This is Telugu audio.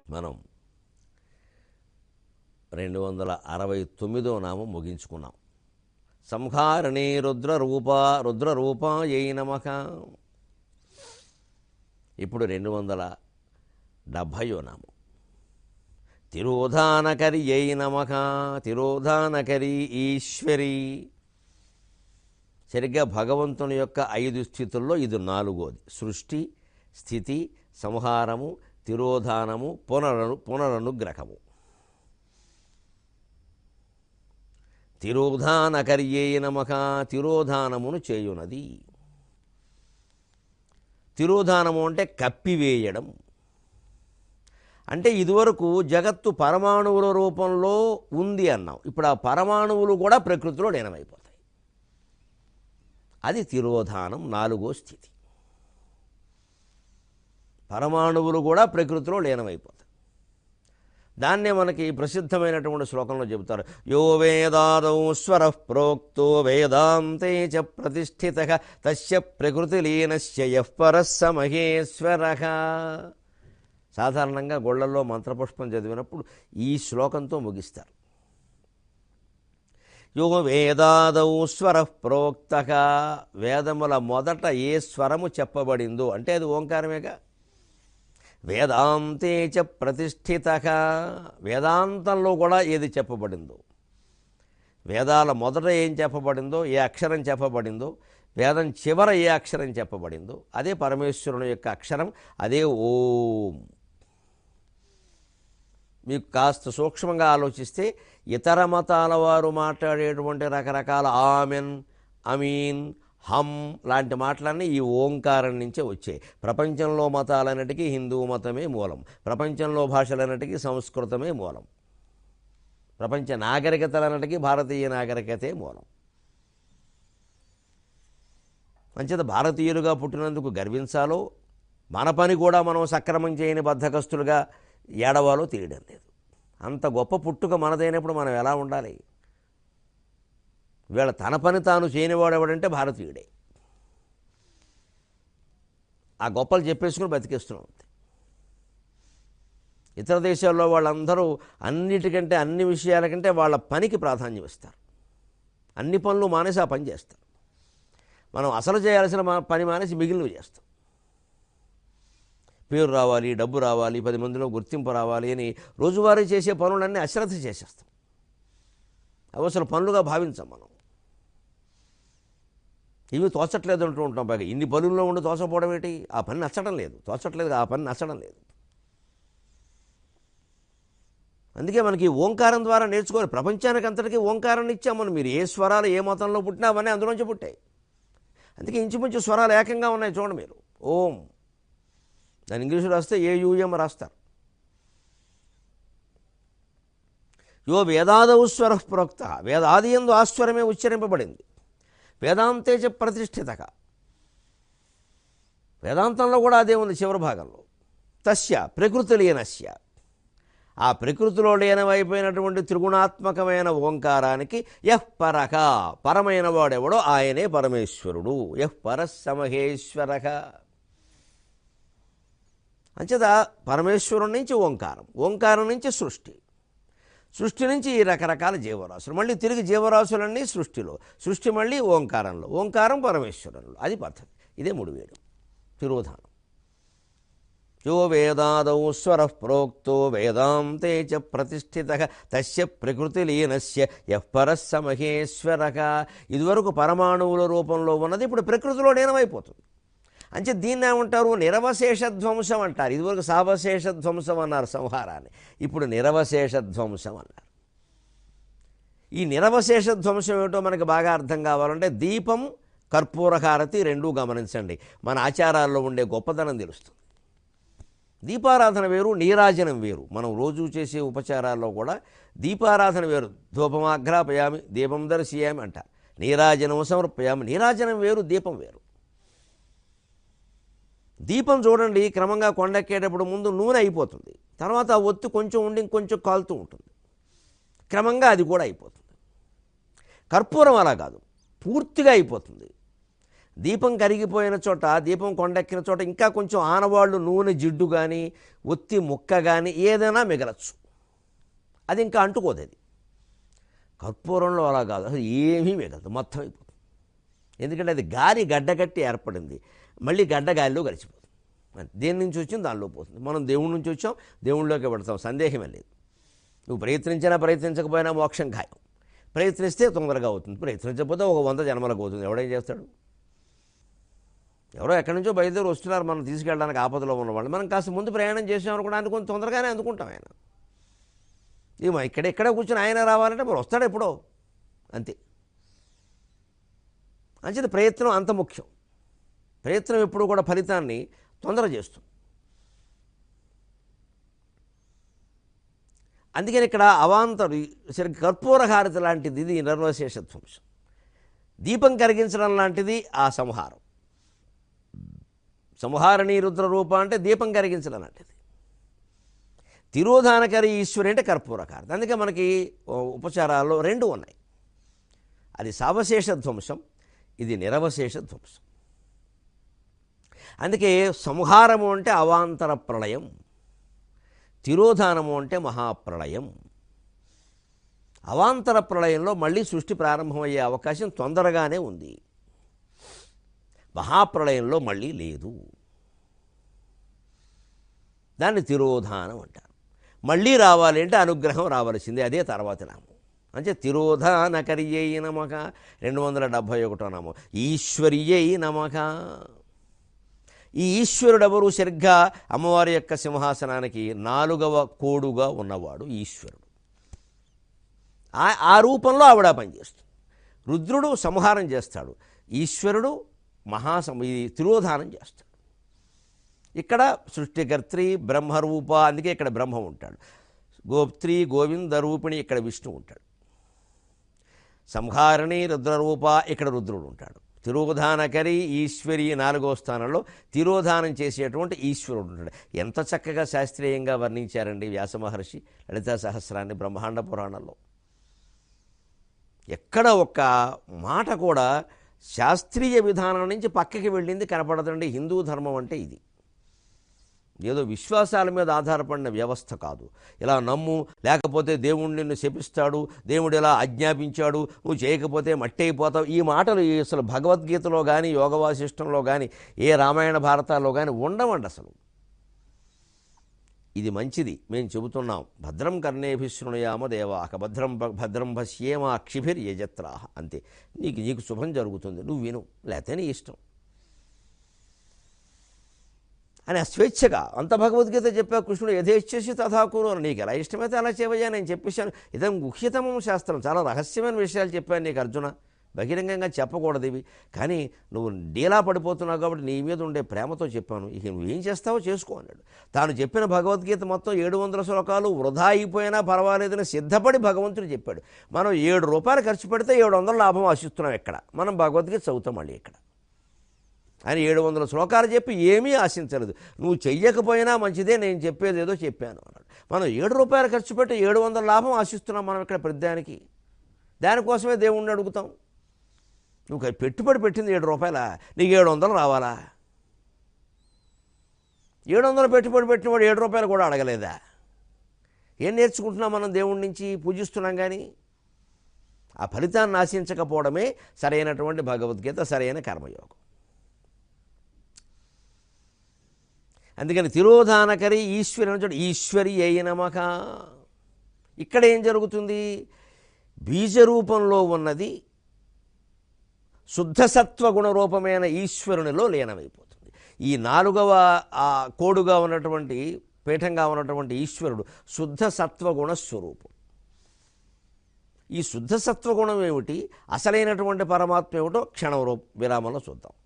మనం రెండు వందల అరవై తొమ్మిదో నామం ముగించుకున్నాం సంహారణే రుద్ర రూప రుద్ర రూపాయై నమః ఇప్పుడు రెండు వందల డెబ్భయో నామం తిరోధానకరి అయి నమః తిరోధానకరి ఈశ్వరి సరిగ్గా భగవంతుని యొక్క ఐదు స్థితుల్లో ఇది నాలుగోది సృష్టి స్థితి సంహారము తిరోధానము పునరను పునరనుగ్రహము తిరోధానకర్యే నమక తిరోధానమును చేయునది తిరోధానము అంటే కప్పివేయడం అంటే ఇదివరకు జగత్తు పరమాణువుల రూపంలో ఉంది అన్నాం ఇప్పుడు ఆ పరమాణువులు కూడా ప్రకృతిలో లీనమైపోతాయి అది తిరోధానం నాలుగో స్థితి పరమాణువులు కూడా ప్రకృతిలో లీనమైపోతాయి దాన్నే మనకి ప్రసిద్ధమైనటువంటి శ్లోకంలో చెబుతారు యో వేదాదౌ స్వర ప్రోక్తో వేదాంతే చ ప్రతిష్ఠిత తస్య ప్రకృతి లీనస్య యః పరస్స మహేశ్వర సాధారణంగా గొళ్ళల్లో మంత్రపుష్పం చదివినప్పుడు ఈ శ్లోకంతో ముగిస్తారు యో వేదాదౌ స్వర ప్రోక్త వేదముల మొదట ఏ స్వరము చెప్పబడిందో అంటే అది ఓంకారమేగా వేదాంతే చ ప్రతిష్ఠిత వేదాంతంలో కూడా ఏది చెప్పబడిందో వేదాల మొదట ఏం చెప్పబడిందో ఏ అక్షరం చెప్పబడిందో వేదం చివర ఏ అక్షరం చెప్పబడిందో అదే పరమేశ్వరుని యొక్క అక్షరం అదే ఓం మీకు కాస్త సూక్ష్మంగా ఆలోచిస్తే ఇతర మతాల వారు మాట్లాడేటువంటి రకరకాల ఆమెన్ అమీన్ హమ్ లాంటి మాటలన్నీ ఈ ఓంకారం నుంచే వచ్చాయి ప్రపంచంలో మతాలన్నిటికీ హిందూ మతమే మూలం ప్రపంచంలో భాషలన్నిటికీ సంస్కృతమే మూలం ప్రపంచ నాగరికతలన్నిటికీ భారతీయ నాగరికతే మూలం అంచేత భారతీయులుగా పుట్టినందుకు గర్వించాలో మన పని కూడా మనం సక్రమం చేయని బద్ధకస్తులుగా ఏడవాలో తెలియడం లేదు అంత గొప్ప పుట్టుక మనదైనప్పుడు మనం ఎలా ఉండాలి వీళ్ళ తన పని తాను చేయనివాడు ఎవడంటే భారతీయుడే ఆ గొప్పలు చెప్పేసుకుని బతికేస్తున్నాం అంతే ఇతర దేశాల్లో వాళ్ళందరూ అన్నిటికంటే అన్ని విషయాల కంటే వాళ్ళ పనికి ప్రాధాన్యం ఇస్తారు అన్ని పనులు మానేసి ఆ పని చేస్తారు మనం అసలు చేయాల్సిన మా- పని మానేసి మిగిలినవి చేస్తాం పేరు రావాలి డబ్బు రావాలి పది మందిలో గుర్తింపు రావాలి అని రోజువారీ చేసే పనులన్నీ అశ్రద్ధ చేసేస్తాం అవి అసలు పనులుగా భావించాం మనం ఇవి తోచట్లేదు అంటూ ఉంటాం బాగా ఇన్ని పనుల్లో ఉండి తోచకపోవడం ఏంటి ఆ పని నచ్చడం లేదు తోచట్లేదు ఆ పని నచ్చడం లేదు అందుకే మనకి ఈ ఓంకారం ద్వారా నేర్చుకోవాలి ప్రపంచానికి అంతటికీ ఓంకారాన్ని ఇచ్చాం మనం మీరు ఏ స్వరాలు ఏ మతంలో పుట్టినా అవన్నీ అందులోంచి పుట్టాయి అందుకే ఇంచుమించు స్వరాలు ఏకంగా ఉన్నాయి చూడండి మీరు ఓం దాని ఇంగ్లీషు రాస్తే ఏ యూఎం రాస్తారు యో వేదాదౌ స్వర ప్రోక్త వేదాది ఎందు ఆస్వరమే ఉచ్చరింపబడింది వేదాంతే చ ప్రతిష్ఠితక వేదాంతంలో కూడా అదే ఉంది చివరి భాగంలో తస్య ప్రకృతి లీనస్య ఆ ప్రకృతిలో లీనమైపోయినటువంటి త్రిగుణాత్మకమైన ఓంకారానికి యః పరక పరమైన వాడెవడో ఆయనే పరమేశ్వరుడు యః పరస్సమహేశ్వరక అంచేత పరమేశ్వరుడి నుంచి ఓంకారం ఓంకారం నుంచి సృష్టి సృష్టి నుంచి ఈ రకరకాల జీవరాశులు మళ్ళీ తిరిగి జీవరాశులన్నీ సృష్టిలో సృష్టి మళ్ళీ ఓంకారంలో ఓంకారం పరమేశ్వరంలో అది పద్ధతి ఇదే మూడు వేడు తిరోధానం యో వేదాదౌ స్వర ప్రోక్తో వేదాంతే చ ప్రతిష్ఠిత తస్య ప్రకృతి లీనస్య యః పరస్స మహేశ్వరక ఇదివరకు పరమాణువుల రూపంలో ఉన్నది ఇప్పుడు ప్రకృతిలో లీనమైపోతుంది అంటే దీన్ని ఏమంటారు నిరవశేష ధ్వంసం అంటారు ఇదివరకు సావశేష ధ్వంసం అన్నారు సంహారాన్ని ఇప్పుడు నిరవశేష ధ్వంసం అన్నారు ఈ నిరవశేష ధ్వంసం ఏమిటో మనకి బాగా అర్థం కావాలంటే దీపం కర్పూరహారతి రెండూ గమనించండి మన ఆచారాల్లో ఉండే గొప్పదనం తెలుస్తుంది దీపారాధన వేరు నీరాజనం వేరు మనం రోజు చేసే ఉపచారాల్లో కూడా దీపారాధన వేరు ధూపమాఘ్రాపయామి దీపం దర్శయామి అంటారు నీరాజనం సమర్పయామి నీరాజనం వేరు దీపం వేరు దీపం చూడండి క్రమంగా కొండెక్కేటప్పుడు ముందు నూనె అయిపోతుంది తర్వాత ఆ ఒత్తి కొంచెం ఉండి ఇంకొంచెం కాలుతూ ఉంటుంది క్రమంగా అది కూడా అయిపోతుంది కర్పూరం అలా కాదు పూర్తిగా అయిపోతుంది దీపం కరిగిపోయిన చోట దీపం కొండెక్కిన చోట ఇంకా కొంచెం ఆనవాళ్ళు నూనె జిడ్డు కానీ ఒత్తి ముక్క కానీ ఏదైనా మిగలచ్చు అది ఇంకా అంటుకోదు అది కర్పూరంలో అలా కాదు అసలు ఏమీ మిగలదు మొత్తం అయిపోతుంది ఎందుకంటే అది గాలి గడ్డగట్టి ఏర్పడింది మళ్ళీ గడ్డ గాలిలో కలిసిపోతుంది అంతే. దేని నుంచి వచ్చింది దానిలో పోతుంది మనం దేవుడి నుంచి వచ్చాం దేవుళ్ళలోకి పెడతాం సందేహమే లేదు నువ్వు ప్రయత్నించినా ప్రయత్నించకపోయినా మోక్షం ఖాయం ప్రయత్నిస్తే తొందరగా అవుతుంది ప్రయత్నించకపోతే ఒక వంద జన్మలకు అవుతుంది ఎవడేం చేస్తాడు ఎవరో ఎక్కడి నుంచో బయలుదేరి వస్తున్నారు మనం తీసుకెళ్ళడానికి ఆపదలో ఉన్నవాళ్ళు మనం కాస్త ముందు ప్రయాణం చేసాం అనుకోవడానికి కొంచెం తొందరగానే అందుకుంటాం ఆయన ఇక మా ఇక్కడ ఎక్కడ కూర్చొని ఆయన రావాలంటే మరి వస్తాడు ఎప్పుడో అంతే అంచేది ప్రయత్నం అంత ముఖ్యం ప్రయత్నం ఎప్పుడు కూడా ఫలితాన్ని తొందర చేస్తుంది అందుకని ఇక్కడ అవాంతరు సరి కర్పూర హారత లాంటిది ఇది నిర్వశేష ధ్వంసం దీపం కరిగించడం లాంటిది ఆ సంహారం సంహారణీ రుద్ర రూప అంటే దీపం కరిగించడం లాంటిది తిరోధానకరి ఈశ్వరి అంటే కర్పూరకారత అందుకే మనకి ఓ ఉపచారాల్లో రెండు ఉన్నాయి అది సావశేష ధ్వంసం ఇది నిరవశేష ధ్వంసం అందుకే సంహారము అంటే అవాంతర ప్రళయం తిరోధానము అంటే మహాప్రళయం అవాంతర ప్రళయంలో మళ్ళీ సృష్టి ప్రారంభమయ్యే అవకాశం తొందరగానే ఉంది మహాప్రళయంలో మళ్ళీ లేదు దాన్ని తిరోధానం అంటారు మళ్ళీ రావాలి అంటే అనుగ్రహం రావాల్సిందే అదే తర్వాత నామం అంటే తిరోధానకర్యై నమక రెండు వందల డెబ్భై ఒకటో నామం ఈశ్వర్యై నమక ఈ ఈశ్వరుడెవరు సరిగ్గా అమ్మవారి యొక్క సింహాసనానికి నాలుగవ కోడుగా ఉన్నవాడు ఈశ్వరుడు ఆ ఆ రూపంలో ఆవిడ పనిచేస్తుంది రుద్రుడు సంహారం చేస్తాడు ఈశ్వరుడు మహాసం ఈ తిరోధానం చేస్తాడు ఇక్కడ సృష్టికర్త్రి బ్రహ్మరూప అందుకే ఇక్కడ బ్రహ్మ ఉంటాడు గోప్త్రి గోవింద రూపిణి ఇక్కడ విష్ణు ఉంటాడు సంహారణి రుద్రరూప ఇక్కడ రుద్రుడు ఉంటాడు తిరోధానకరి ఈశ్వరి నాలుగో స్థానంలో తిరోధానం చేసేటువంటి ఈశ్వరుడు ఉంటాడు ఎంత చక్కగా శాస్త్రీయంగా వర్ణించారండి వ్యాస మహర్షి లలితా సహస్రాన్ని బ్రహ్మాండ పురాణంలో ఎక్కడ ఒక్క మాట కూడా శాస్త్రీయ విధానం నుంచి పక్కకి వెళ్ళింది కనపడదండి హిందూ ధర్మం అంటే ఇది ఏదో విశ్వాసాల మీద ఆధారపడిన వ్యవస్థ కాదు ఇలా నమ్ము లేకపోతే దేవుడు నిన్ను శపిస్తాడు దేవుడు ఇలా ఆజ్ఞాపించాడు నువ్వు చేయకపోతే మట్టి అయిపోతావు ఈ మాటలు ఈ అసలు భగవద్గీతలో కానీ యోగ వాసిష్టంలో కానీ ఏ రామాయణ భారతాల్లో కానీ ఉండవండి అసలు ఇది మంచిది మేము చెబుతున్నాం భద్రం కర్ణేభిశృణయామ దేవాక భద్రం భ- భద్రం పశ్యేమ అక్షిభిర్ యజత్రాహ అంతే నీకు నీకు శుభం జరుగుతుంది నువ్వు విను లేకపోతే నీ ఇష్టం అని ఆ స్వేచ్ఛగా అంత భగవద్గీత చెప్పా కృష్ణుడు యథేచ్ఛసి తథాకురు అని నీకు ఎలా ఇష్టమైతే అలా చేయవయ్యా నేను చెప్పేశాను ఇదం గుహ్యతమం శాస్త్రం చాలా రహస్యమైన విషయాలు చెప్పాను నీకు అర్జున బహిరంగంగా చెప్పకూడదు ఇవి కానీ నువ్వు డీలా పడిపోతున్నావు కాబట్టి నీ మీద ఉండే ప్రేమతో చెప్పాను ఇక నువ్వేం చేస్తావో చేసుకో అన్నాడు తాను చెప్పిన భగవద్గీత మొత్తం ఏడు వందల శ్లోకాలు వృధా అయిపోయినా పర్వాలేదని సిద్ధపడి భగవంతుడు చెప్పాడు మనం ఏడు రూపాయలు ఖర్చు పెడితే ఏడు వందల లాభం ఆశిస్తున్నాం ఇక్కడ మనం భగవద్గీత చదువుతాం మళ్ళీ ఇక్కడ అని ఏడు వందల శ్లోకాలు చెప్పి ఏమీ ఆశించలేదు నువ్వు చెయ్యకపోయినా మంచిదే నేను చెప్పేది ఏదో చెప్పాను అన్నాడు మనం ఏడు రూపాయలు ఖర్చు పెట్టి ఏడు వందల లాభం ఆశిస్తున్నాం మనం ఇక్కడ ప్రతిదానికి దానికోసమే దేవుణ్ణి అడుగుతాం నువ్వు ఖ- పెట్టుబడి పెట్టింది ఏడు రూపాయల నీకు ఏడు వందలు రావాలా ఏడు వందలు పెట్టుబడి పెట్టినవాడు ఏడు రూపాయలు కూడా అడగలేదా ఏం నేర్చుకుంటున్నాం మనం దేవుడి నుంచి పూజిస్తున్నాం కానీ ఆ ఫలితాన్ని ఆశించకపోవడమే సరైనటువంటి భగవద్గీత సరైన కర్మయోగం అందుకని తిరోధానకరి ఈశ్వరి అని ఈశ్వరి అయినమక ఇక్కడ ఏం జరుగుతుంది బీజరూపంలో ఉన్నది శుద్ధ సత్వ గుణరూపమైన ఈశ్వరునిలో లీనమైపోతుంది ఈ నాలుగవ ఆ కోడుగా ఉన్నటువంటి పీఠంగా ఉన్నటువంటి ఈశ్వరుడు శుద్ధ సత్వగుణ స్వరూపం ఈ శుద్ధ సత్వగుణం ఏమిటి అసలైనటువంటి పరమాత్మ ఏమిటో క్షణం రూ- విరామంలో చూద్దాం